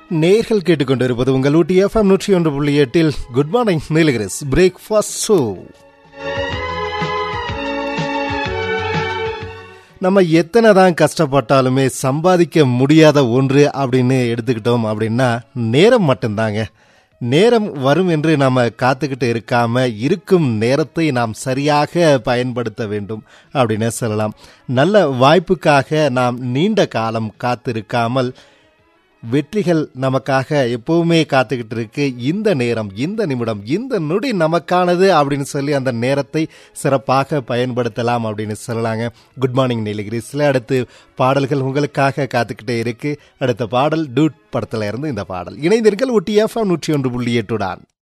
நேர்கள் கேட்டுக்கொண்டிருப்பது உங்கள் ஊட்டி எஃப்எம் நூற்றி ஒன்று புள்ளி எட்டில் good morning Nilgiris breakfast show நம்ம எத்தனை தான் கஷ்டப்பட்டாலுமே சம்பாதிக்க முடியாத ஒன்று அப்படின்னு எடுத்துக்கிட்டோம் அப்படின்னா நேரம் மட்டும்தாங்க நேரம் வரும் என்று நாம காத்துக்கிட்டு இருக்காம இருக்கும் நேரத்தை நாம் சரியாக பயன்படுத்த வேண்டும் அப்படின்னு சொல்லலாம் நல்ல வாய்ப்புக்காக நாம் நீண்ட காலம் காத்திருக்காமல் வெற்றிகள் நமக்காக எப்பவுமே காத்துக்கிட்டு இருக்கு இந்த நேரம் இந்த நிமிடம் இந்த நொடி நமக்கானது அப்படின்னு சொல்லி அந்த நேரத்தை சிறப்பாக பயன்படுத்தலாம் அப்படின்னு சொல்லலாங்க குட் மார்னிங் நீலகிரிஸ்ல அடுத்து பாடல்கள் உங்களுக்காக காத்துக்கிட்டே இருக்கு அடுத்த பாடல் டூட் படத்துல இருந்து இந்த பாடல் இணைந்தீர்கள் ஒட்டி எஃப்எம் நூற்றி ஒன்று புள்ளி எட்டுடான்